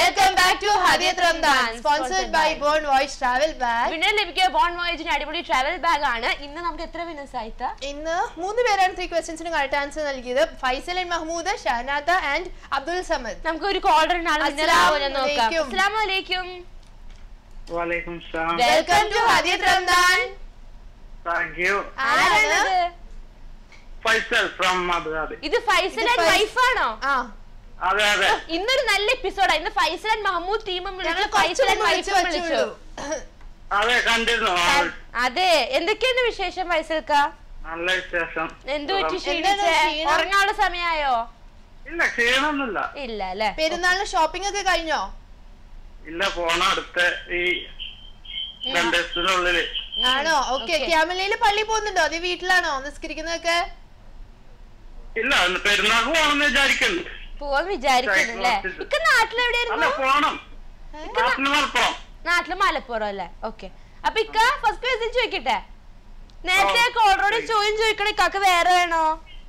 Welcome back to Hadiyath Ramdan sponsored by bon voyage travel bag winner ലഭിക്കുക bon വോയേജിന് അടിപൊളി travel bag ആണ് ഇന്ന് നമുക്ക് എത്ര വിന്നേഴ്സ് ആയിത്ത ഇന്ന് മൂന്ന് പേരാണ് ത്രീ ക്വസ്റ്റ്യൻസിന് കറക്റ്റ് ആൻസർ നൽകിയത് ഫൈസൽ ആൻഡ് മഹ്മൂദ് ഷഹനാദ ആൻഡ് അബ്ദുൽ സമദ് നമുക്ക് ഒരു കോളർ വിന്നർ ആവുമോ എന്ന് നോക്കാം അസ്സലാമലൈക്കും. അസ്സലാമു അലൈക്കും വാലേക്കും സലാം welcome to Hadiyath Ramdan thank you ആരാണിത് ഫൈസൽ ഫ്രം അബുദാബി ഇത് ഫൈസൽ ഇത് ആൻഡ് ഫൈസ്- വൈഫ് ആണോ ആ അതെ അതെ ഇന്നൊരു നല്ല എപ്പിസോഡാ ഇന്ന് ഫൈസൽ ആൻഡ് മഹമ്മൂദ് ടീമും ഞങ്ങൾ വിളിച്ചു കുറച്ച് ഫൈസൽ ആൻഡ് മുമ്പ് വിളിച്ചു വൈഫും വിളിച്ചു വെച്ചുള്ളൂ അതെ കണ്ടിരുന്നു ആ, അതെ എന്തൊക്കെയാണ് വിശേഷം ഫൈസൽക്ക നല്ല വിശേഷം എന്തു പറ്റി എന്താണ് ക്ഷീണിച്ചേ ക്ഷീണം? ഉറങ്ങാനുള്ള സമയമായോ ഇല്ല ക്ഷീണമൊന്നുമില്ല ഇല്ല അല്ലേ പെരുന്നാളിന് ഷോപ്പിംഗ് ഒക്കെ കഴിഞ്ഞോ ഇല്ല പോണ അടുത്ത ഈ രണ്ട് ദിവസത്തിനുള്ളില് ആണോ ഓക്കെ Okay. ക്യാമലയില് പള്ളി പോകുന്നുണ്ടോ അത് വീട്ടിലാണോ നിസ്കരിക്കുന്നതൊക്കെ ഇല്ല ഇന്ന് പെരുന്നാൾക്ക് പോണെന്ന് വിചാരിക്കുന്നു പോവാൻ വിചാരിക്കുന്നു അല്ലേ കുറച്ച് ഇക്ക നാട്ടിലെവിടെയായിരുന്നു അല്ല പോണം നാട്ടിന് മലപ്പുറം നാട്ടില് മലപ്പുറം അല്ലേ ഓക്കെ അപ്പൊ ഇക്ക ഫസ്റ്റ് ക്വസ്റ്റ്യൻ ചോദിക്കട്ടെ നേരത്തെ ഓൾറെഡി ചോദ്യം ചോദിക്കണ ഇക്കാക്ക് വേറെ വേണോ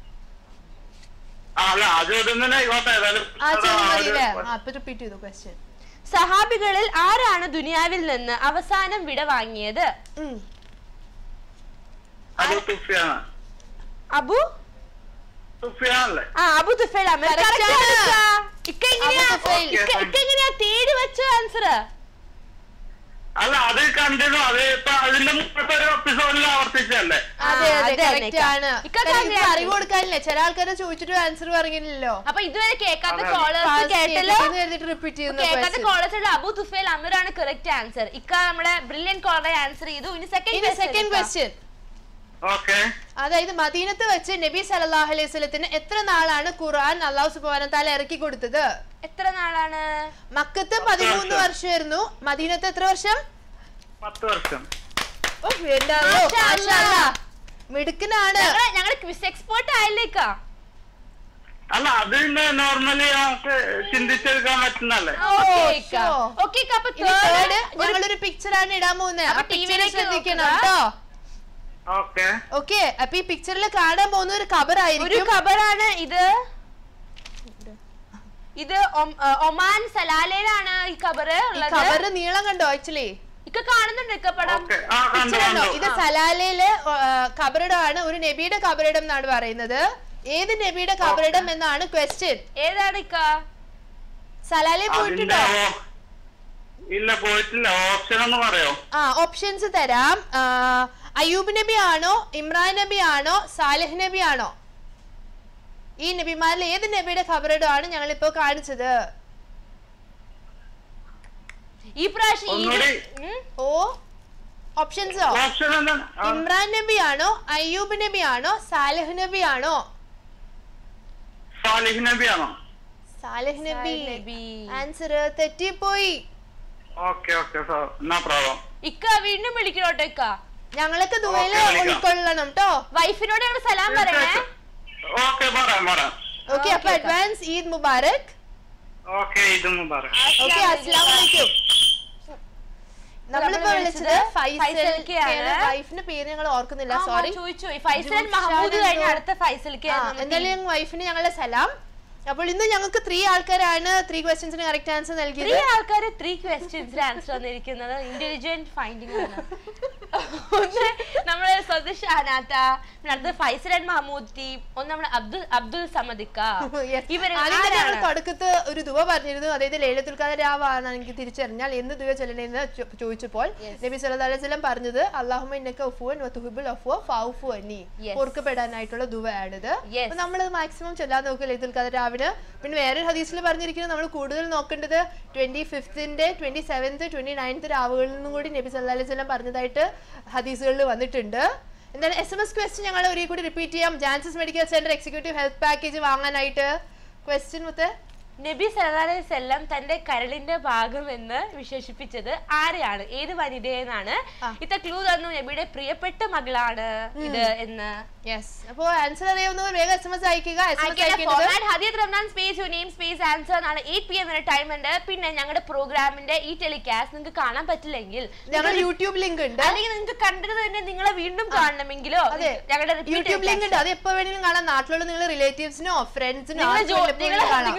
ആ, അല്ല അത് തന്നെ ആയിക്കോട്ടെ ഏതായാലും ആ ചെറു ആ, മതിയില്ലേ ഒരു- ആ ഇപ്പൊ റിപ്പീറ്റ് ചെയ്തു ക്വസ്റ്റ്യൻ സഹാബികളിൽ ആരാണ് ദുനിയാവിൽ നിന്ന് അവസാനം വിട വാങ്ങിയത് അത് തുഫിയാണ് അബു തുഫിയാണല്ലേ ആ അബു തുഫേൽ അമീർ Correct Correct ആണ്. ആണ് ഇക്ക. ഇക്ക എങ്ങനെയാ അബു തുഫൈൽ. ഇക്ക ഇക്ക എങ്ങനെയാ തേടി വെച്ച ആൻസർ അല്ല അത് കണ്ടിരുന്നു അത് ഇപ്പൊ അതിന്റെ മുമ്പത്തെ ഒരു എപ്പിസോഡിൽ ആവർത്തിച്ചല്ലേ അതെ ആ, അതെ അതെ, കറക്റ്റ് ഇക്ക. ആണ് ഇക്ക കാരണം ഇത് അറിയാം. അറിവ് കൊടുക്കാനില്ലേ ചില ആൾക്കാരെ ചോദിച്ചിട്ട് ആൻസർ പറഞ്ഞില്ലല്ലോ അപ്പൊ ഇതുവരെ കേൾക്കാത്ത അതെ. കോളേഴ്സ് കേട്ടല്ലോ റിപ്പീറ്റ് കേൾക്കാത്ത ചെയ്യുന്ന കോളേജ് അബു തുഫേൽ അമീർ ആണ് കറക്റ്റ് ആൻസർ ഇക്ക നമ്മുടെ ബ്രില്യൻ കോളറെ ആൻസർ ചെയ്തു ഇനി ഇനി സെക്കൻഡ് സെക്കൻഡ് ക്വസ്റ്റ്യൻ ഓക്കെ അതായത് മദീനത്ത് വെച്ച് നബി സല്ലല്ലാഹു അലൈഹി വസല്ലത്തിന് എത്ര നാളാണ് ഖുർആൻ അള്ളാഹു സുബ്ഹാനഹു താല ഇറക്കി കൊടുത്തത് എത്ര നാളാണ് മക്കത്ത് പതിമൂന്ന് വർഷം. വർഷമായിരുന്നു മദീനത്ത് എത്ര വർഷം പത്ത് വർഷം ഓ, എൻ്റെ അള്ളോ, മാഷാ മാഷാ അല്ലാ. അല്ലാ. മിടുക്കനാണ് ഞങ്ങള് ഞങ്ങള് ക്വിസ് എക്സ്പേർട്ട് ആയില്ലേക്കാ അല്ല അത് പിന്നെ നോർമലി നമുക്ക് ചിന്തിച്ചെടുക്കാൻ പറ്റുന്നല്ലേ ഓ, sure. ഓക്കെ അപ്പൊ ഇനി third third ഞങ്ങളൊരു പിക്ചർ ആണ് ഇടാൻ പോകുന്നത് അപ്പൊ അപ്പൊ TV ടിവിയിൽ ലേക്ക് ശ്രദ്ധിക്കണം നോക്കുക. കേട്ടോ ഓക്കെ ഓക്കെ അപ്പൊ ഈ പിക്ചറിൽ കാണാൻ പോകുന്ന ഒരു കബർ ഒരു ആയിരിക്കും ഖബറാണ് ഇത് ഇത് ഒം- ഏ, ഒമാൻ സലാലയിലാണ് ഈ ഖബറ് ഈ ഉള്ളത് കബർ നീളം കണ്ടോ ആക്ച്വലി ഇക്ക കാണുന്നുണ്ട് ഇക്ക പടം ഓക്കെ ആ കണ്ടു പിക്ചർ കണ്ടോ കണ്ടു ഇത് സലാലയിലെ കബറിടമാണ് ഒരു നബിയുടെ കബറിടം എന്നാണ് പറയുന്നത് ഏത് നബിയുടെ കബറിടം എന്നാണ് ക്വസ്റ്റ്യൻ ഏതാണ് ഇക്ക സലാലയിൽ അതിന്റെ പോയിട്ടുണ്ടോ ഓ- ഇല്ല പോയിട്ടില്ല ഓപ്ഷൻ ഒന്ന് പറയോ ആ ഓപ്ഷൻസ് തരാം ആ, അയ്യൂബ് നബി ആണോ ഇമ്രാൻ നബി ആണോ സാലിഹ് നബി ആണോ ഈ നബിമാരിൽ ഏത് നബിയുടെ ഖബറിടമാണ് ഞങ്ങൾ ഇപ്പോ കാണിച്ചത് ഈ പ്രാവശ്യം ഒന്നുകൂടി. ഈജിപ്ത്- ഉം? ഓ ഓപ്ഷൻസോ ഓപ്ഷൻ എന്താ ആ, ഇമ്രാൻ നബി ആണോ അയ്യൂബ് നബി ആണോ സാലിഹ് നബി ആണോ സാലിഹ് നബിയാണോ സാലിഹ് നബി സാലിഹ് നബി. ആൻസർ തെറ്റിപ്പോയി ഓക്കെ ഓക്കെ നോ പ്രോബ്ലം ഇക്ക വീണ്ടും വിളിക്കണോട്ടോ ഇക്ക ഞങ്ങളൊക്കെ ദുബൈയില് ഓക്കേ, വിളിക്കാം. ഉൾക്കൊള്ളണം കേട്ടോ വൈഫിനോട് ഞങ്ങൾ സലാം പറയണേ ഓക്കെ പറയാം പറയാം ഓക്കെ അപ്പൊ ഓക്കേ, അഡ്വാൻസ് ഈദ് മുബാറക് ഓക്കെ ഇതൊന്നും പറയാം ഓക്കെ അസ്സലാം വലൈക്കും നമ്മളിപ്പോ നമ്മള് വിളിച്ചത് വിളിച്ചത് ഫൈസൽ ഫൈസൽക്കെയാണ്. വൈഫിന്റെ പേര് ഞങ്ങൾ ഓർക്കുന്നില്ല ആ, സോറി ചോദിച്ചു ഫൈസൽ ജുംഷാദ് മഹമ്മൂദ് കഴിഞ്ഞ എന്തോ. അടുത്ത ഫൈസൽക്ക് എന്തായാലും ഞങ്ങൾ വൈഫിന് ഞങ്ങളുടെ സലാം അപ്പോൾ ഇന്ന് ഞങ്ങൾക്ക് ത്രീ ആൾക്കാരാണ് ത്രീ ക്വസ്റ്റ്യൻസിന് കറക്റ്റ് ആൻസർ ത്രീ നൽകിയത് ആൾക്കാർ ത്രീ ക്വസ്റ്റ്യൻസിന് ആൻസർ വന്നിരിക്കുന്നത് ഇന്റലിജന്റ് ഫൈൻഡിങ് ആണ് ഒന്ന് നമ്മുടെ സ്വന്തം ഷാനാത്ത പിന്നെ അടുത്തത് ഫൈസൽ ആൻഡ് മഹമ്മൂദ് ടീം ഒന്ന് നമ്മുടെ അബ്ദുൽ അബ്ദുൽ സമദിക്ക Yes. ഇവര് ആദ്യം തന്നെ ഞങ്ങൾ ആരാണ്? തുടക്കത്ത് ഒരു ദുവ പറഞ്ഞിരുന്നു അതായത് ലേലത്തുൽ ഖദർ രാവാണ് എനിക്ക് തിരിച്ചറിഞ്ഞാൽ എന്ന് ദുവ ചൊല്ലണേന്ന് ചോ- ചോദിച്ചപ്പോൾ നബി സല്ലല്ലാഹു അലൈഹി വസല്ലം പറഞ്ഞത് അല്ലാഹുമ്മ ഇന്നക ഉഫുവൻ വതുഹിബുൽ അഫ്വ ഫൗഫു അന്നി Yes. ഓർക്കപ്പെടാനായിട്ടുള്ള ദുവയാണിത് Yes. അപ്പൊ നമ്മൾ മാക്സിമം ചൊല്ലാൻ നോക്കുക ലേലത്തുൽ ഖദർ രാവിന് പിന്നെ വേറൊരു ഹദീസിൽ പറഞ്ഞിരിക്കുന്നത് നമ്മൾ കൂടുതൽ നോക്കേണ്ടത് ട്വന്റി ഫിഫ്തിന്റെ ട്വന്റി സെവൻത്ത് ട്വന്റി നയൻത്ത് രാവുകളിൽ നിന്നും കൂടി നബി സല്ലല്ലാഹു അലൈഹി വസല്ലം പറഞ്ഞതായിട്ട് ഹദീസുകളിൽ വന്നിട്ടുണ്ട് എന്താണ് എസ് എം എസ് ക്വസ്റ്റ്യൻ ഞങ്ങൾ ഒരേ കൂടി റിപ്പീറ്റ് ചെയ്യാം ജാൻസസ് medical centre executive health package വാങ്ങാനായിട്ട് ക്വസ്റ്റ്യൻ മുത്ത് നബി സല്ലല്ലാഹു സെല്ലം തന്റെ കരളിന്റെ ഭാഗം എന്ന് വിശേഷിപ്പിച്ചത് ആരെയാണ് ഏത് വനിതയെന്നാണ് ആ. ഇത്ത ക്ലൂ തന്നു നബിയുടെ പ്രിയപ്പെട്ട മകളാണ് ഇത് എന്ന് യെസ് അപ്പോ ആൻസർ അറിയാവുന്നവർ വേഗം എസ് എം എസ് അയക്കുക എസ് എം എസ് അയക്കേണ്ടത് format Hadiyath Ramdan space you name space answer നാളെ എയ്റ്റ് പി എം വരെ ടൈം ഉണ്ട് പിന്നെ ഞങ്ങളുടെ പ്രോഗ്രാമിന്റെ ഈ ടെലികാസ്റ്റ് നിങ്ങൾക്ക് കാണാൻ പറ്റില്ലെങ്കിൽ ഞങ്ങൾ യൂട്യൂബ് ലിങ്ക് ഉണ്ട് അല്ലെങ്കിൽ നിങ്ങൾക്ക് കണ്ടത് തന്നെ നിങ്ങളെ വീണ്ടും കാണണമെങ്കിലോ അതെ ഞങ്ങളുടെ repeat യൂട്യൂബ് ലിങ്ക് telecast. ഉണ്ട് അത് എപ്പോ വേണമെങ്കിലും കാണാം നാട്ടിലുള്ള നിങ്ങളുടെ റിലേറ്റീവ്സിനോ ഫ്രണ്ട്സിനോ നിങ്ങള് ജോ- നിങ്ങള് നിങ്ങള് ജോലി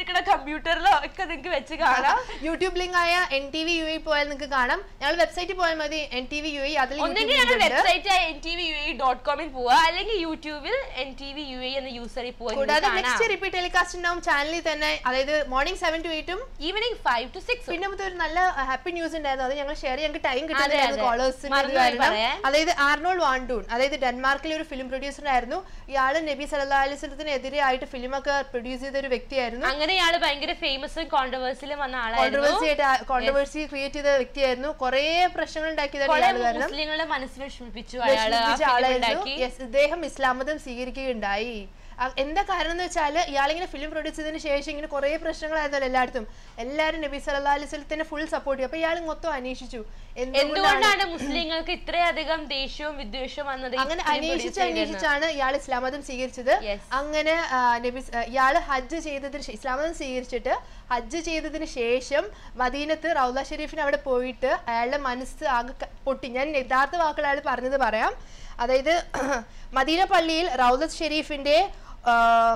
എടുക്കുന്ന കമ്പ്യൂട്ടറിലോ ഒക്കെ നിങ്ങൾക്ക് വെച്ച് കാണാം യൂട്യൂബ് ലിങ്ക് ആയ N T V U I പോയാൽ നിങ്ങൾക്ക് കാണാം ഞങ്ങൾ വെബ്സൈറ്റിൽ പോയാൽ മതി N T V U I അതിൽ ഒന്നെങ്കിൽ ഞങ്ങൾ website N T V U A dot കോമിൽ പോവുക അല്ലെങ്കിൽ യൂട്യൂബിൽ N T V U A എന്ന യൂസറിൽ കൂടാതെ പോവുക നെക്സ്റ്റ് റിപ്പീറ്റ് ടെലികാസ്റ്റ് ഉണ്ടാവും ചാനലിൽ തന്നെ അതായത് മോർണിംഗ് സെവൻ ടു എയ്റ്റും ഈവനിങ് ഫൈവ് ടു സിക്സ് പിന്നെ നമുക്ക് ഒരു നല്ല ഹാപ്പി ന്യൂസ് ഉണ്ടായിരുന്നു അത് ഞങ്ങൾ ഷെയർ ചെയ്യാൻ ടൈം അതെ, കിട്ടുന്നില്ലായിരുന്നു അതെ. കോളേഴ്സിന് മറന്നുപോയി പറയാൻ. അതായത് ആർണോൾ വാണ്ടൂൺ അതായത് ഡെൻമാർക്കിലെ ഒരു ഫിലിം പ്രൊഡ്യൂസർ ആയിരുന്നു ഇയാള് നബി സല്ലാ അലിസ്ലത്തിനെതിരെ ആയിട്ട് ഫിലിമൊക്കെ പ്രൊഡ്യൂസ് ചെയ്ത ഒരു വ്യക്തിയായിരുന്നു അങ്ങനെ ഇയാള് ഭയങ്കര ഫേമസും കോൺട്രവേഴ്സിലും വന്ന ആളായിരുന്നു കോൺട്രവേഴ്സി ആയിട്ട് കോൺട്രവേഴ്സി ക്രിയേറ്റ് ചെയ്ത വ്യക്തിയായിരുന്നു കുറെ പ്രശ്നങ്ങൾ ഉണ്ടാക്കിയതാണ് കുറെ ഇയാൾ കാരണം മുസ്ലിങ്ങളുടെ മനസ്സ് വിഷമിപ്പിച്ചു അയാള് ആ വിഷമിപ്പിച്ച film ആളായിരുന്നു ഉണ്ടാക്കി Yes, ഇദ്ദേഹം ഇസ്ലാം മതം സ്വീകരിക്കുകയുണ്ടായി അ- എന്താ കാരണം എന്ന് വെച്ചാൽ ഇയാളിങ്ങനെ ഫിലിം പ്രൊഡ്യൂസ് ചെയ്തതിന് ശേഷം ഇങ്ങനെ കുറേ പ്രശ്നങ്ങളായിരുന്നല്ലോ എല്ലായിടത്തും എല്ലാവരും നബി സല്ലാ അലിസ്ലത്തിനെ ഫുൾ സപ്പോർട്ട് ചെയ്യും അപ്പൊ ഇയാൾ മൊത്തം അന്വേഷിച്ചു എന്തുകൊണ്ടാണ് എന്തുകൊണ്ടാണ് മുസ്ലിങ്ങൾക്ക് ഇത്രയധികം ദേഷ്യവും വിദ്വേഷവും വന്നത് ഈ അങ്ങനെ film അന്വേഷിച്ച് produce ചെയ്തതെന്ന്? അന്വേഷിച്ചാണ് ഇയാൾ ഇസ്ലാം മതം സ്വീകരിച്ചത് Yes. അങ്ങനെ ആ, നബി ഇയാൾ ഹജ്ജ് ചെയ്തതിന് ശേ- ഇസ്ലാം മതം സ്വീകരിച്ചിട്ട് ഹജ്ജ് ചെയ്തതിന് ശേഷം മദീനത്ത് റൗല ഷെരീഫിന് അവിടെ പോയിട്ട് അയാളുടെ മനസ്സ് ആകെ ക- പൊട്ടി ഞാൻ യഥാർത്ഥ വാക്കുകൾ അയാൾ പറഞ്ഞത് പറയാം അതായത് മദീന പള്ളിയിൽ റൗലത്ത് ഷെരീഫിന്റെ ആ,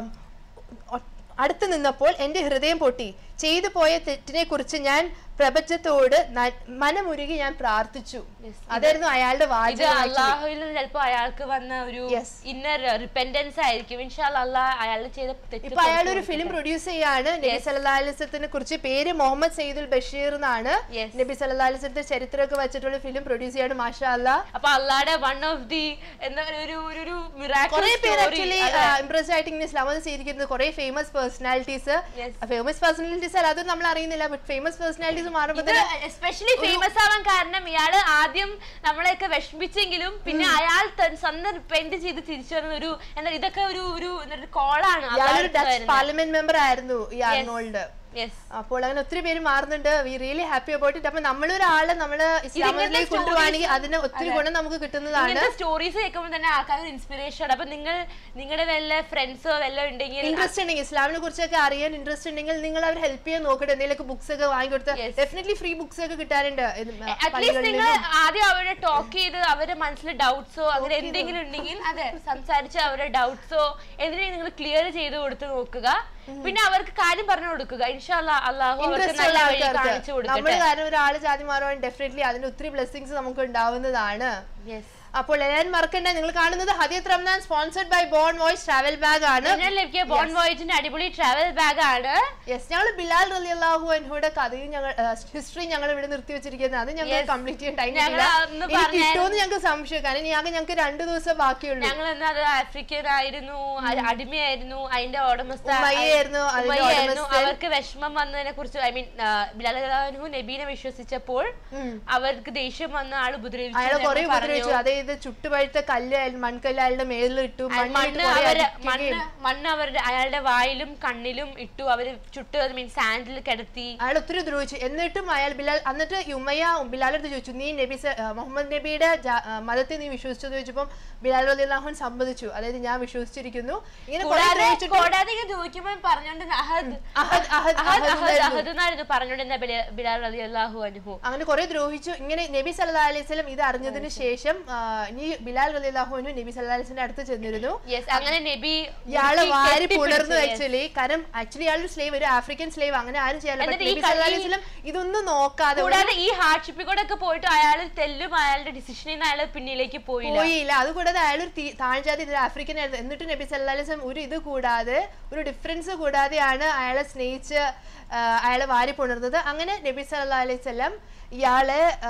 ഒ- അടുത്ത് നിന്നപ്പോൾ എൻ്റെ ഹൃദയം പൊട്ടി ചെയ്തു പോയ തെറ്റിനെ കുറിച്ച് ഞാൻ പ്രപഞ്ചത്തോട് ന- മനമുരുകി ഞാൻ പ്രാർത്ഥിച്ചു Yes. അതായിരുന്നു അയാളുടെ ഇത് വാചകം actually. അള്ളാഹുവിൽ നിന്ന് ചിലപ്പോ അയാൾക്ക് വന്ന ഒരു Yes. ഇന്നർ റിപ്പൻഡൻസ് ആയിരിക്കും ഇൻഷാല്ല അള്ളാഹ് അയാൾ ചെയ്ത തെറ്റ് ഇപ്പൊ അയാൾ ഒരു പുറത്ത് ഫിലിം കൊടുക്കട്ടെ. പ്രൊഡ്യൂസ് ചെയ്യാണ് നബി Yes. സല്ലല്ലാഹു അലൈഹി വസല്ലത്തിനെ കുറിച്ച് പേര് മുഹമ്മദ് സയ്യിദുൽ ബഷീർ എന്നാണ് Yes. നബി സല്ലല്ലാഹു അലൈഹി വസല്ലത്തിന്റെ ചരിത്രമൊക്കെ വെച്ചിട്ടുള്ള ഫിലിം പ്രൊഡ്യൂസ് ചെയ്യാണ് മാഷാ അല്ലാ അപ്പൊ അള്ളാടെ വൺ ഓഫ് ദി എന്താ പറയുക ഒരു ഒരു ഒരു miracle കുറെ പേര് story. ആക്ച്വലി അതെ. ഇംപ്രസ് ആയിട്ട് ഇങ്ങനെ ഇസ്ലാം മതം സ്വീകരിക്കുന്നത് കുറെ famous personalities Yes. Famous personalities അല്ല അതൊന്നും നമ്മൾ അറിയുന്നില്ല ബട്ട് ഫേമസ് പേഴ്സണാലിറ്റീസ് മാറുമ്പോൾ ഇത് എസ്പെഷ്യലി ഫേമസ് ആവാൻ കാരണം ഇയാള് ആദ്യം നമ്മളെയൊക്കെ വിഷമിച്ചെങ്കിലും പിന്നെ അയാൾ തൻ- സ്വന്തം റിപ്പൻഡ് ചെയ്ത് തിരിച്ചു വരുന്ന ഒരു എന്താ ഇതൊക്കെ ഒരു ഒരു കോളാണ് ഇയാളൊരു ഡച്ച് പാർലമെന്റ് മെമ്പർ ആയിരുന്നു ഈ ആർണോൾഡ് യെസ് അപ്പോൾ അങ്ങനെ ഒത്തിരി പേര് മാറുന്നുണ്ട് we really happy about it അപ്പൊ നമ്മളൊരാളെ നമ്മള് ഇസ്ലാമിലേക്ക് stories- കൊണ്ടുപോവാണെങ്കിൽ അതിന് ഒത്തിരി ഗുണം നമുക്ക് കിട്ടുന്നതാണ് ഇങ്ങനത്തെ സ്റ്റോറീസ് കേൾക്കുമ്പോൾ തന്നെ ആൾക്കാർക്ക് ഇൻസ്പിറേഷൻ ആണ് അപ്പൊ നിങ്ങൾ നിങ്ങളുടെ വല്ല ഫ്രണ്ട്സോ വല്ല ഉണ്ടെങ്കിൽ ഇൻട്രസ്റ്റ് ഉണ്ടെങ്കിൽ ഇസ്ലാമിനെ കുറിച്ചൊക്കെ അറിയാൻ ഇൻട്രസ്റ്റ് ഉണ്ടെങ്കിൽ നിങ്ങൾ അവർ ഹെൽപ്പ് ചെയ്യാൻ നോക്കട്ടെ എന്തെങ്കിലുമൊക്കെ ബുക്സ് ഒക്കെ വാങ്ങിക്കൊടുത്ത് Yes. ഡെഫിനറ്റ്ലി ഫ്രീ ബുക്സ് ഒക്കെ കിട്ടാറുണ്ട് ഇത് അറ്റ്ലീസ്റ്റ് നിങ്ങൾ പള്ളികളിലും. ആദ്യം അവരെ ടോക്ക് ചെയ്ത് അവരുടെ മനസ്സിൽ ഡൗട്ട്സോ അങ്ങനെ എന്തെങ്കിലും ഉണ്ടെങ്കിൽ അതെ സംസാരിച്ച് അവരുടെ ഡൗട്ട്സോ എന്തിനെങ്കിലും നിങ്ങൾ ക്ലിയർ ചെയ്ത് കൊടുത്ത് നോക്കുക പിന്നെ അവർക്ക് കാര്യം പറഞ്ഞു കൊടുക്കുക ഇൻഷാല്ല അള്ളാഹു അവർക്ക് ഇൻട്രസ്റ്റ് ഉള്ള നല്ല വഴി ആൾക്കാർക്ക് കാണിച്ചു നമ്മൾ കൊടുക്കട്ടെ കാരണം ഒരാള് ജാതി മാറുവാൻ ഡെഫിനറ്റ്ലി അതിന് ഒത്തിരി ബ്ലെസ്സിങ്സ് നമുക്ക് ഉണ്ടാവുന്നതാണ് യെസ് അപ്പോൾ എല്ലാവരും മറക്കണ്ട നിങ്ങൾ കാണുന്നത് Hadiyath Ramdan sponsored by bon voyage travel bag ആണ് ഞാൻ ലഭിക്കിയ ബോൺ വോയിജിന്റെ അടിപൊളി ട്രാവൽ ബാഗ് ആണ് യെസ് ഞങ്ങൾ ബിലാൽ റലി അള്ളാഹു അൻഹുയുടെ കഥയും ഞങ്ങൾ ഹിസ്റ്ററി ഞങ്ങൾ ഇവിടെ നിർത്തി വെച്ചിരിക്കുന്നത് അത് ഞങ്ങൾ Yes. കംപ്ലീറ്റ് ചെയ്യാൻ ടൈം ഞങ്ങൾ അന്ന് കിട്ടില്ല പറഞ്ഞായിരുന്നു. കിട്ടുമെന്ന് ഞങ്ങൾക്ക് സംശയം കാരണം ഇനി ആകെ ഞങ്ങൾക്ക് രണ്ടു ദിവസം ബാക്കിയുള്ളൂ ഞങ്ങൾ എന്നാ അത് ആഫ്രിക്കൻ ആയിരുന്നു അ- അടിമയായിരുന്നു അതിന്റെ ഉടമസ്ഥ ഉമ്മയ്യായിരുന്നു, അതിന്റെ ഉമ്മയ്യായിരുന്നു. ഉടമസ്ഥൻ. അവർക്ക് വിഷമം വന്നതിനെ കുറിച്ച് ഐ മീൻ ബിലാലു നബീനെ വിശ്വസിച്ചപ്പോൾ ഉം. അവർക്ക് ദേഷ്യം വന്ന ആള് ഉപദ്രവിച്ചു അയാളെ എന്ന് കുറെ ഞങ്ങൾ പറഞ്ഞു. ഉപദ്രവിച്ചു അതായത് ചുട്ടുപഴുത്ത കല്ല് അയാൾ- മൺകല്ല് അയാളുടെ മേലിൽ ഇട്ടു അയാൾ മണ്ണിലിട്ട് മണ്ണ് കുറെ അവര് അടിക്കുകയും. മണ്ണ് മണ്ണ് അവരുടെ അയാളുടെ വായിലും കണ്ണിലും ഇട്ടു അവര് ചുട്ട് മീൻ സാൻഡിൽ കിടത്തി അയാൾ ഒത്തിരി ദ്രോഹിച്ചു എന്നിട്ടും അയാൾ ബിലാൽ എന്നിട്ട് ഈ ഉമ്മയ്യ ബിലാലടുത്ത് ചോദിച്ചു നീ നബി സ- ആ, മുഹമ്മദ് നബിയുടെ ജാ- ആ, മതത്തെ നീ വിശ്വസിച്ചു ചോദിച്ചപ്പോൾ ബിലാൽ അലിഹുൻ സമ്മതിച്ചു അതായത് ഞാൻ വിശ്വസിച്ചിരിക്കുന്നു ഇങ്ങനെ കുറെ കൂടാതെ ദ്രോഹിച്ചിട്ട് കൂടാതെ ഇങ്ങനെ ചോദിക്കുമ്പോ പറഞ്ഞോണ്ട് അഹദ് അഹദ് അഹദ് അഹദ് അഹദ് അഹദ് എന്നായിരുന്നു. അഹദ് എന്നായിരുന്നു പറഞ്ഞോണ്ടിരുന്ന ബിലാ- ബിലാൽ അലി അള്ളാഹു അനുഹു അങ്ങനെ കുറെ ദ്രോഹിച്ചു ഇങ്ങനെ നബി സല്ലാ അലൈഹി സ്വലം ഇത് അറിഞ്ഞതിന് ശേഷം ആ, ഇനി ബിലാൽ അലിഹുനു നബി സല്ലാ അലൈഹിന്റെ അടുത്ത് ചെന്നിരുന്നു യെസ് അങ്ങനെ നബി ഇയാള് മുറുക്കി വാരി കെട്ടിപ്പിടിച്ചു, പുണർന്നു yes. ആക്ച്വലി കാരണം ആക്ച്വലി ഇയാളൊരു സ്ലേവ് ഒരു ആഫ്രിക്കൻ സ്ലേവ് അങ്ങനെ ആരും ചെയ്യാൻ എന്നിട്ട് ഈ നബി സല്ലല്ലാഹു അലൈഹി കളി- വസല്ലം ഇതൊന്നും നോക്കാതെ ഒരു കൂടാതെ ഈ ഹാർഡ്ഷിപ്പിൽ കൂടെ ഒക്കെ പോയിട്ട് അയാൾ തെല്ലും അയാളുടെ ഡിസിഷനിൽ നിന്ന് അയാൾ പിന്നിലേക്ക് പോയില്ല പോയില്ല അതുകൂടാതെ അയാൾ ഒരു തീ- താഴ്ജാതി ഇത് ആഫ്രിക്കൻ ആയിരുന്നു എന്നിട്ട് നബി സല്ലല്ലാഹു അലൈഹി വസല്ലം ഒരു ഇത് കൂടാതെ ഒരു ഡിഫറൻസ് കൂടാതെയാണ് അയാളെ സ്നേഹിച്ച് ആ, അയാളെ വാരി പുണർന്നത് അങ്ങനെ നബി സല്ലല്ലാഹു അലൈഹി വസല്ലം ഇയാളെ ആ,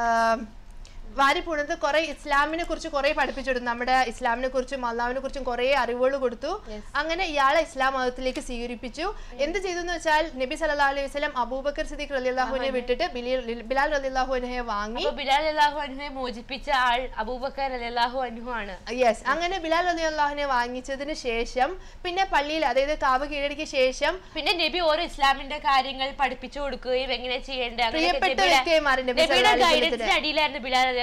വാരി പുണർന്ന് കുറെ ഇസ്ലാമിനെ കുറിച്ച് കുറെ പഠിപ്പിച്ചെടുത്തു നമ്മുടെ ഇസ്ലാമിനെ കുറിച്ചും അള്ളാവിനെ കുറിച്ചും കുറെ അറിവുകൾ കൊടുത്തു അങ്ങനെ ഇയാളെ ഇസ്ലാം മതത്തിലേക്ക് സ്വീകരിപ്പിച്ചു എന്ത് ചെയ്തു എന്ന് വെച്ചാൽ നബി സല്ലല്ലാഹു അലൈഹി വസല്ലം അബൂബക്കർ സിദ്ദീഖ് റളിയല്ലാഹുവിനെ വിട്ടിട്ട് ബിലി- ബിലാൽ റളിയല്ലാഹുവിനെ വാങ്ങി അപ്പൊ ബിലാൽ അല്ലാഹു അനുഹെ മോചിപ്പിച്ച ആൾ അബൂബക്കർ അല്ലാഹു അനുഹു ആണ് യെസ് അങ്ങനെ ബിലാൽ അലി അള്ളാഹുനെ വാങ്ങിച്ചതിന് ശേഷം പിന്നെ പള്ളിയിൽ അതായത് കാവ് കീഴടക്കിയ ശേഷം പിന്നെ നബി ഓരോ ഇസ്ലാമിന്റെ കാര്യങ്ങൾ പഠിപ്പിച്ചു കൊടുക്കുകയും എങ്ങനെ ചെയ്യേണ്ടത് അങ്ങനെയൊക്കെ പ്രിയപ്പെട്ട നബിയുടെ- വ്യക്തിയായി മാറി നബി നബിയുടെ സല്ലല്ലാഹു അലൈഹി ഗൈഡൻസിന്റെ അടിയിലായിരുന്നു ബിലാൽ അലി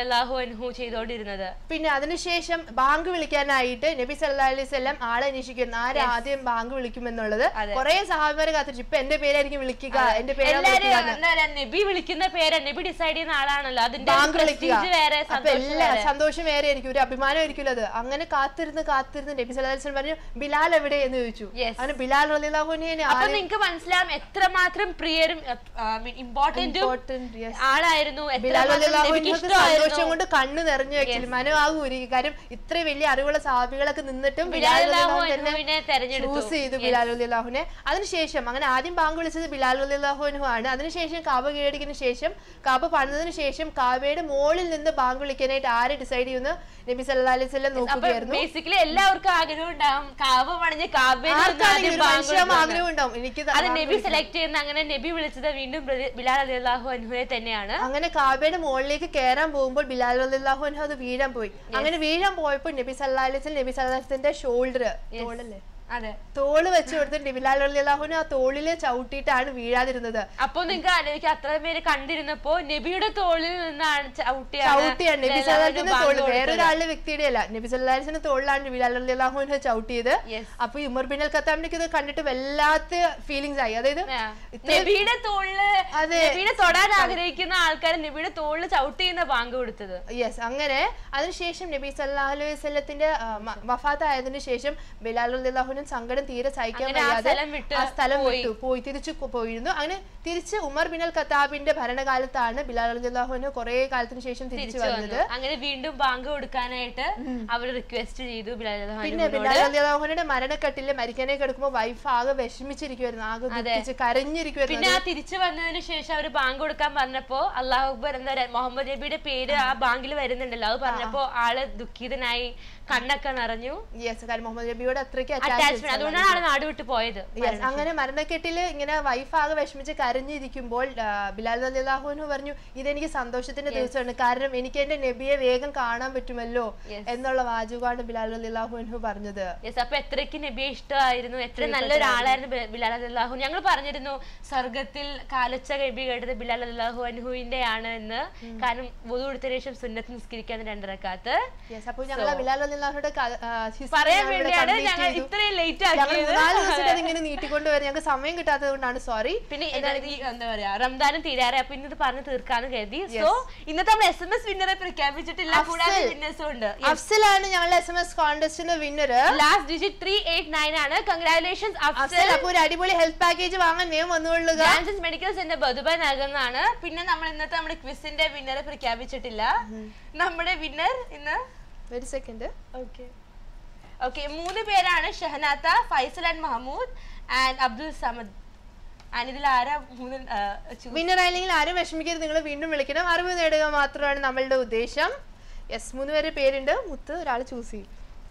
അള്ളാഹു അൻഹു ചെയ്തോണ്ടിരുന്നത് പിന്നെ അതിനുശേഷം ബാങ്ക് വിളിക്കാനായിട്ട് നബി സല്ലാ അലൈഹി സ്വലം ആളെ അന്വേഷിക്കുന്നു ആര് ആദ്യം ബാങ്ക് വിളിക്കുമെന്നുള്ളത് അതെ. കുറെ സഹാബിമാരെ കാത്തിരിച്ചു ഇപ്പൊ എന്റെ പേരായിരിക്കും വിളിക്കുക എന്റെ പേരാണ് എല്ലാരും വിളിക്കുക എന്ന്. എന്താ പറയാ നബി വിളിക്കുന്ന പേര് നബി ഡിസൈഡ് ചെയ്യുന്ന ആളാണല്ലോ അതിന്റെ ബാങ്ക് വിളിക്കുക prestige വേറെ അപ്പൊ സന്തോഷം എല്ലാ വേറെ. സന്തോഷം വേറെ ആയിരിക്കും ഒരു അഭിമാനം ആയിരിക്കും അത് അങ്ങനെ കാത്തിരുന്ന് കാത്തിരുന്ന് നബി സല്ലല്ലാഹു അലൈഹി വസല്ലം പറഞ്ഞു ബിലാൽ എവിടെ എന്ന് ചോദിച്ചു Yes. അങ്ങനെ ബിലാൽ റളിയല്ലാഹുവിനെ അപ്പൊ നിങ്ങക്ക് മനസ്സിലാവും എത്രമാത്രം പ്രിയരും ഇമ്പോർട്ടന്റും Important, yes. ആളായിരുന്നു ബിലാൽ എത്രമാത്രം നബിക്ക് റളിയല്ലാഹുവിനൊക്കെ ഇഷ്ടമായിരുന്നു സന്തോഷം കൊണ്ട് കണ്ണ് നിറഞ്ഞു വെച്ചില്ല മനമാകൂരി കാര്യം ഇത്ര വലിയ അറിവുള്ള സാബികളൊക്കെ നിന്നിട്ടും ബിലാൽ ബിലാൽ റളിയല്ലാഹു റളിയല്ലാഹു തന്നെ അൻഹുവിനെ തെരഞ്ഞെടുത്തു. ചൂസ് ചെയ്തു ബിലാൽ അള്ളാഹുനെ അതിനുശേഷം അങ്ങനെ ആദ്യം ബാങ്ക് വിളിച്ചത് ബിലാൽ അള്ളാഹുനു ആണ് അതിനുശേഷം കാബ കീഴടക്കിന് ശേഷം കാബ പണിതതിന് ശേഷം കാബയുടെ മോളിൽ നിന്ന് ബാങ്ക് വിളിക്കാനായിട്ട് ആര് ഡിസൈഡ് ചെയ്യുന്നു നബി സല്ലല്ലാഹു അലൈഹി വസല്ലം അപ്പൊ നോക്കുകയായിരുന്നു ബേസിക്കലി എല്ലാവർക്കും ആഗ്രഹം ഉണ്ടാവും കാബ പണിഞ്ഞ് കാബയിൽ നിന്ന് ആർക്കാണെങ്കിലും ആദ്യം ഒരു ബാങ്ക് മനുഷ്യൻ വിളിക്കണം. ആഗ്രഹം ഉണ്ടാവും എനിക്ക് അത് നബി സെലക്ട് ചെയ്യുന്ന അങ്ങനെ നബി വിളിച്ചത് വീണ്ടും ബ്രദ- ബിലാൽ അലിഹു അൻഹുവിനെ തന്നെയാണ് അങ്ങനെ കാബയുടെ മുകളിലേക്ക് കയറാൻ പോകുമ്പോൾ ബിലാൽ അള്ളാഹു അൻഹു അത് വീഴാൻ പോയി അങ്ങനെ വീഴാൻ പോയപ്പോൾ നബി സല്ലല്ലാഹു അലൈഹി വസല്ലം നബി സല്ലല്ലാഹു അലൈഹി വസല്ലത്തിന്റെ ഷോൾഡർ തോളല്ലേ അതെ തോള് വെച്ച് കൊടുത്തിട്ട് ബിലാൽ അള്ളാഹുവിന് ആ തോളില് ചവിട്ടിയിട്ടാണ് വീഴാതിരുന്നത് അപ്പൊ നിങ്ങൾക്ക് ആലോചിക്കാം അത്ര പേര് കണ്ടിരുന്നപ്പോ നബിയുടെ തോളിൽ നിന്നാണ് ചവിട്ടിയാണ് ചവിട്ടിയാണ് നബി എല്ലാവരും സല്ലാസിന്റെ ബാങ്ക് തോള് കൊടുത്തത്. വേറൊരാളുടെ വ്യക്തിയുടെ അല്ല നബി സല്ലാസിന്റെ തോളിലാണ് ബിലാൽ അള്ളാഹുവിനെ ചവിട്ടിയത് Yes. അപ്പൊ ഈ ഉമർ ബിൻ അൽ ഖത്താമിലേക്ക് ഇത് കണ്ടിട്ട് വല്ലാത്ത ഫീലിങ്സ് ആയി അതായത് ആ. ഇത്ര- നബിയുടെ തോളില് അതെ. നബിയുടെ തൊടാൻ ആഗ്രഹിക്കുന്ന ആൾക്കാർ നബിയുടെ തോളില് ചവിട്ടി ചെയ്യുന്ന ബാങ്ക് കൊടുത്തത് യെസ് അങ്ങനെ അതിനുശേഷം നബി സല്ലല്ലാഹു അലൈഹി വസല്ലത്തിന്റെ വഫാത്തായതിനു ശേഷം ബിലാൽ അള്ളാഹുവിനും സങ്കടം തീരെ സഹിക്കാൻ അങ്ങനെ ആ വയ്യാതെ സ്ഥലം വിട്ട് ആ സ്ഥലം പോയി. വിട്ടു പോയി തിരിച്ചു കൊ- പോയിരുന്നു അങ്ങനെ തിരിച്ച് ഉമർ ബിൻ അൽ ഖത്താബിന്റെ ഭരണകാലത്താണ് ബിലാൽ അള്ളാഹുവിന് കുറെ കാലത്തിന് ശേഷം തിരിച്ചു തിരിച്ചു വന്നത് വന്നു അങ്ങനെ വീണ്ടും ബാങ്ക് കൊടുക്കാനായിട്ട് അവർ റിക്വസ്റ്റ് ചെയ്തു ബിലാൽ പിന്നെ റഹ്മാനോട്. ബിലാൽ അള്ളാഹുവിന്റെ മരണക്കെട്ടില് മരിക്കാനെ കിടക്കുമ്പോൾ വൈഫ് ആകെ വിഷമിച്ചിരിക്കുവായിരുന്നു ആകെ ദുഃഖിച്ച് കരഞ്ഞിരിക്കുവായിരുന്നു പിന്നെ ആ തിരിച്ചു വന്നതിന് ശേഷം അവര് ബാങ്ക് കൊടുക്കാൻ പറഞ്ഞപ്പോ അള്ളാഹു അക്ബർ എന്താ പറയാ മുഹമ്മദ് നബിയുടെ പേര് ആ ബാങ്കിൽ വരുന്നുണ്ടല്ലോ അത് പറഞ്ഞപ്പോ ആള് ദുഃഖിതനായി കണ്ണൊക്കെ നിറഞ്ഞു യെസ് കാര്യം മുഹമ്മദ് നബിയോട് അത്രയ്ക്ക് അറ്റാച്ച്മെന്റ് അറ്റാച്ച്മെന്റ് അതുകൊണ്ടാണ് ആള് നാട് വിട്ട് പോയത് Yes, അങ്ങനെ മരണക്കെട്ടില് ഇങ്ങനെ വൈഫ് ആകെ വിഷമിച്ച് കരഞ്ഞിരിക്കുമ്പോൾ ആ, ബിലാൽ അള്ളാഹുനു പറഞ്ഞു ഇതെനിക്ക് സന്തോഷത്തിന്റെ ദിവസമാണ് കാരണം എനിക്ക് എന്റെ നബിയെ വേഗം കാണാൻ പറ്റുമല്ലോ Yes. എന്നുള്ള വാചകമാണ് ബിലാൽ അള്ളാഹുനു പറഞ്ഞത് യെസ് അപ്പൊ എത്രയ്ക്ക് നബിയെ ഇഷ്ടമായിരുന്നു എത്ര നല്ലൊരാളായിരുന്നു ബി- ബിലാൽ അല്ലാഹു ഞങ്ങൾ പറഞ്ഞിരുന്നു സ്വർഗത്തിൽ കാലച്ച നബി കേട്ടത് ബിലാൽ അല്ലാഹു അനുഹുവിന്റെ ആണ് എന്ന് കാരണം വധു കൊടുത്തതിന് ശേഷം സുന്നത്ത് നിസ്കരിക്കാൻ രണ്ടരക്കാത്ത് യെസ് അപ്പോൾ ഞങ്ങൾ ബിലാൽ അള്ളാഹുയുടെ പറയാൻ വേണ്ടിയാണ് ഞങ്ങൾ ഇത്രയും ലേറ്റ് ആക്കിയത് നാല് ദിവസത്തെ ഇങ്ങനെ നീട്ടിക്കൊണ്ട് വരാൻ ഞങ്ങൾക്ക് സമയം കിട്ടാത്തത് കൊണ്ടാണ് സോറി പിന്നെ ഇത് ഈ എന്താ പറയാ റംദാനും തീരാറെ അപ്പൊ ഇന്നത് പറഞ്ഞു തീർക്കാന്ന് കരുതി സോ ഇന്നത്തെ നമ്മൾ എസ് എം എസ് വിന്നറെ പ്രഖ്യാപിച്ചിട്ടില്ല കൂടാതെ അഫ്സൽ. വിന്നേഴ്സും ഉണ്ട് അഫ്സലാണ് ഞങ്ങളുടെ എസ് എം എസ് കോൺടെസ്റ്റിന്റെ winner last digit three eight nine ആണ് കൺഗ്രാറ്റുലേഷൻസ് അഫ്സൽ അഫ്സൽ അപ്പൊ ഒരു അടിപൊളി ഹെൽത്ത് പാക്കേജ് വാങ്ങാൻ വേഗം വന്നുകൊള്ളുക ജാൻസസ് മെഡിക്കൽ സെന്റർ ബദുബായ് നൽകുന്നതാണ് പിന്നെ നമ്മൾ ഇന്നത്തെ നമ്മുടെ ക്വിസിന്റെ വിന്നറെ പ്രഖ്യാപിച്ചിട്ടില്ല നമ്മുടെ വിന്നർ ഇന്ന് ഒരു സെക്കൻഡ് ഓക്കെ ഓക്കെ മൂന്ന് പേരാണ് Shahanatha Faisal and Mahmood and Abdul Samad and ഇതിൽ ആരാ മൂന്ന് ആ, choose വിന്നർ ആയില്ലെങ്കിൽ ആരും വിഷമിക്കരുത് നിങ്ങൾ വീണ്ടും വിളിക്കണം അറിവ് നേടുക മാത്രമാണ് നമ്മളുടെ ഉദ്ദേശം യെസ് മൂന്ന് പേര് പേരുണ്ട് മുത്ത് ഒരാൾ ചൂസ് ചെയ്യും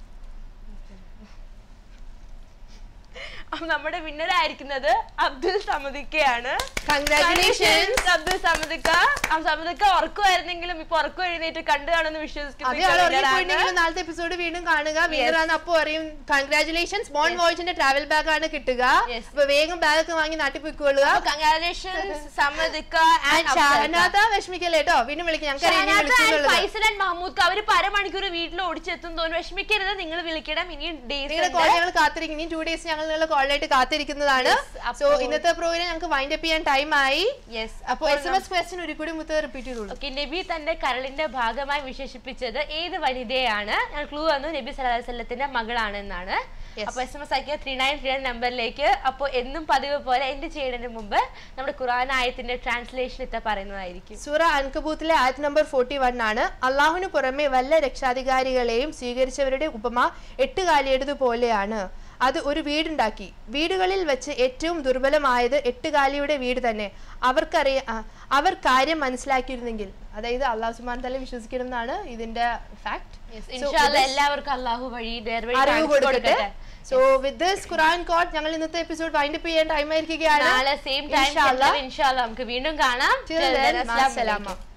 അപ്പൊ നമ്മുടെ വിന്നർ ആയിരിക്കുന്നത് അബ്ദുൽ സമദിക്കയാണ് കൺഗ്രാറ്റുലേഷൻസ് അബ്ദുൽ സമദിക്ക ആ സമദിക്ക ഉറക്കുമായിരുന്നെങ്കിലും ഇപ്പൊ ഉറക്കം എഴുന്നേറ്റ് കണ്ടു കാണുമെന്ന് അതേ ആൾ വിശ്വസിക്കുന്നു ഉറങ്ങിപ്പോയിട്ടുണ്ടെങ്കിലും നാളത്തെ എപ്പിസോഡ് വീണ്ടും കാണുക വിന്നർ ആണ് അപ്പോ അറിയും കൺഗ്രാറ്റുലേഷൻസ് ബോൺ വോയിസിന്റെ ട്രാവൽ ബാഗ് ആണ് കിട്ടുക Yes. അപ്പൊ വേഗം ബാഗ് ഒക്കെ വാങ്ങി നാട്ടിൽ പോയിക്കൊള്ളുക കൺഗ്രാറ്റുലേഷൻസ് സമദിക്ക ഷഹനാഥ വിഷമിക്കല്ലേ കേട്ടോ വീണ്ടും വിളിക്കും ഞങ്ങൾക്ക് ഫൈസൽ ആൻഡ് മഹമ്മൂദ് അവര് ഒരു അരമണിക്കൂർ വീട്ടിൽ ഓടിച്ചെത്തും തോന്നുന്നു വിഷമിക്കരുത് നിങ്ങൾ വിളിക്കണം ഇനി നിങ്ങളുടെ ഡേയ്സ് കോൾ ഞങ്ങൾ കാത്തിരിക്കും ഇനി ടു ഡേയ്സ് ഞങ്ങൾ നിങ്ങളുടെ കോളിലായിട്ട് കാത്തിരിക്കുന്നതാണ് Yes, സോ അപ്പോൾ- ഇന്നത്തെ പ്രോഗ്രാം ഞങ്ങൾക്ക് വൈൻഡ് അപ്പ് ചെയ്യാൻ ടൈം ആയി യെസ് അപ്പൊ എസ് എം എസ് ക്വസ്റ്റ്യൻ ഒരു കൂടി മുത്ത് റിപ്പീറ്റ് ചെയ്തോളൂ ഓക്കെ നബി തന്റെ കരളിന്റെ ഭാഗമായി വിശേഷിപ്പിച്ചത് ഏത് വനിതയാണ് ഞാൻ ക്ലൂ വന്നു നബി സല്ലല്ലാഹു അലൈഹി വസല്ലത്തിന്റെ മകളാണ് എന്നാണ് Yes. അപ്പൊ എസ് എം എസ് ആക്കിയ ത്രീ നയൻ ത്രീ നയൻ നമ്പറിലേക്ക് അപ്പോൾ എന്നും പതിവ് പോലെ എന്റെ ചെയ്യുന്നതിന് മുമ്പ് നമ്മുടെ ഖുറാൻ ആയത്തിന്റെ ട്രാൻസ്ലേഷൻ ഇത്ത പറയുന്നതായിരിക്കും സൂറ അൻകബൂത്തിലെ ആയത് നമ്പർ ഫോർട്ടി വൺ ആണ് അള്ളാഹുവിന് പുറമെ വല്ല രക്ഷാധികാരികളെയും സ്വീകരിച്ചവരുടെ ഉപമ എട്ട് കാലിയതുപോലെയാണ് അത് ഒരു വീടുണ്ടാക്കി വീടുകളിൽ വെച്ച് ഏറ്റവും ദുർബലമായത് എട്ടുകാലിയുടെ വീട് തന്നെ അവർക്കറിയ ആ, അവർ കാര്യം മനസ്സിലാക്കിയിരുന്നെങ്കിൽ അതായത് അള്ളാഹു സുബാൻ തല വിശ്വസിക്കണം എന്നാണ് ഇതിന്റെ ഫാക്ട് ഇൻഷാല്ല എല്ലാവർക്കും അള്ളാഹു വഴി നേർവഴി അറിവ് കാണിച്ചു കൊടുക്കട്ടെ കൊടുക്കട്ടെ so with this Quran quote ഞങ്ങൾ ഇന്നത്തെ എപ്പിസോഡ് വൈൻഡ് അപ്പ് ചെയ്യാൻ ടൈം ആയിരിക്കുകയാണ് നാളെ സെയിം ടൈം ഇൻഷാല്ലാ. ഇൻഷാല്ല നമുക്ക് വീണ്ടും കാണാം Till then, Till then, അസ്സലാമു മാസലാമ. അലൈക്കും.